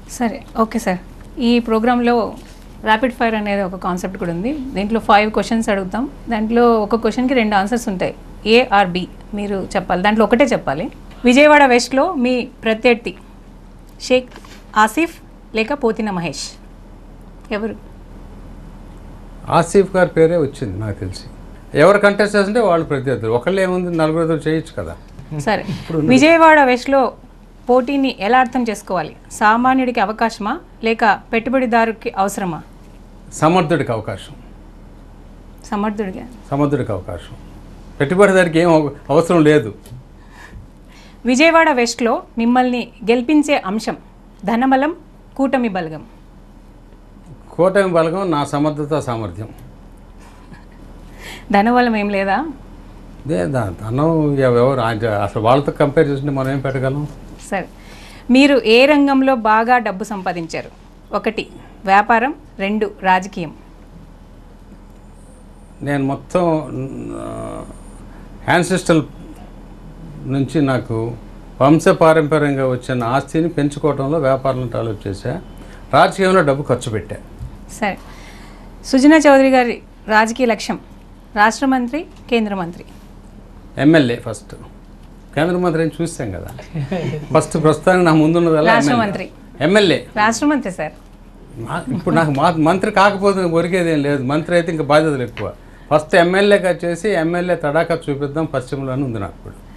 సరే okay sir ఈ ప్రోగ్రాంలో ర్యాపిడ్ ఫైర్ అనేది ఒక కాన్సెప్ట్ కూడా ఉంది దీంట్లో ఫైవ్ క్వశ్చన్స్ అడుగుతాం దాంట్లో ఒక క్వశ్చన్కి రెండు ఆన్సర్స్ ఉంటాయి ఏ ఆర్ బి మీరు చెప్పాలి దాంట్లో ఒకటే చెప్పాలి విజయవాడ వెస్ట్లో మీ ప్రత్యర్థి షేక్ ఆసిఫ్ లేక పోతిన మహేష్ ఎవరు ఆసిఫ్ గారి పేరే వచ్చింది నాకు తెలిసి ఎవరు కంటెస్ట్ చేస్తుంటే వాళ్ళు ప్రత్యర్థులు ఒకళ్ళు ఏముంది నలుగురితో చేయొచ్చు కదా సరే విజయవాడ వెస్ట్లో పోటీని ఎలా అర్థం చేసుకోవాలి సామాన్యుడికి అవకాశమా లేక పెట్టుబడిదారుకి అవసరమా సమర్థుడికి అవకాశం సమర్థుడిగా సమర్థుడికి అవకాశం పెట్టుబడిదారికి ఏం అవ- అవసరం లేదు విజయవాడ వెస్ట్లో మిమ్మల్ని గెలిపించే అంశం ధనబలం కూటమి బలగం కూటమి బలగం నా సమర్థత సామర్థ్యం ధనబలం ఏం లేదా ఇదే దా- ధనం ఎవ- ఎవరు ఆయన- అసలు వాళ్ళతో కంపేర్ చేస్తుంటే మనం ఏం పెట్టగలం సరే మీరు ఏ రంగంలో బాగా డబ్బు సంపాదించారు ఒకటి వ్యాపారం రెండు రాజకీయం నేను మొత్తం యాన్సిస్టల్ నుంచి నాకు వంశపారంపర్యంగా వచ్చిన ఆస్తిని పెంచుకోవడంలో వ్యాపారంలో డెవలప్ చేశా రాజకీయంలో డబ్బు ఖర్చు పెట్టా సరే సుజనా చౌదరి గారి రాజకీయ లక్ష్యం రాష్ట్ర మంత్రి కేంద్ర మంత్రి ఎమ్మెల్యే ఫస్ట్ కేంద్ర మంత్రిని చూసాం కదా ఫస్ట్ ప్రస్తుతానికి నా ముందున్నదల్లా రాష్ట్ర ఎమ్మెల్యే. మంత్రి. ఎమ్మెల్యే రాష్ట్ర మంత్రి సార్ నా- ఇప్పుడు నాకు మా మంత్రి కాకపోతే ఒరిగేది ఏం లేదు మంత్రి అయితే ఇంకా బాధ్యతలు ఎక్కువ ఫస్ట్ ఎమ్మెల్యేగా చేసి ఎమ్మెల్యే తడాకా చూపిద్దాం పశ్చిమలోనే ఉంది నాకు ఇప్పుడు